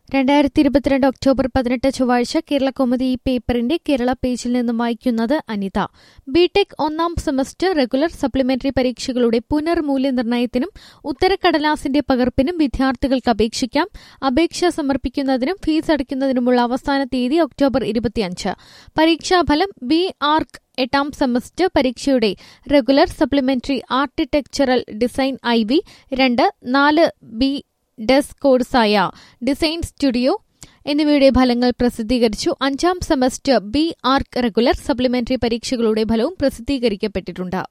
രണ്ടായിരത്തി ഇരുപത്തിരണ്ട് ഒക്ടോബർ പതിനെട്ട് ചൊവ്വാഴ്ച കേരള കൗമുദി ഈ പേപ്പറിന്റെ കേരള പേജിൽ നിന്നും വായിക്കുന്നത് അനിത ബിടെക് ഒന്നാം സെമസ്റ്റർ റെഗുലർ സപ്ലിമെന്ററി പരീക്ഷകളുടെ പുനർമൂല്യനിർണ്ണയത്തിനും ഉത്തരക്കടലാസിന്റെ പകർപ്പിനും വിദ്യാർത്ഥികൾക്ക് അപേക്ഷിക്കാം അപേക്ഷ സമർപ്പിക്കുന്നതിനും ഫീസ് അടയ്ക്കുന്നതിനുമുള്ള അവസാന തീയതി ഒക്ടോബർ ഇരുപത്തിയഞ്ച് പരീക്ഷാഫലം ബി ആർക്ക് എട്ടാം സെമസ്റ്റർ പരീക്ഷയുടെ regular supplementary architectural design I V രണ്ട് നാല് ബി ഡെസ് കോഴ്സായ ഡിസൈൻ സ്റ്റുഡിയോ എന്നിവയുടെ ഫലങ്ങൾ പ്രസിദ്ധീകരിച്ചു അഞ്ചാം semester B arch regular supplementary പരീക്ഷകളുടെ ഫലവും പ്രസിദ്ധീകരിക്കപ്പെട്ടിട്ടുണ്ട്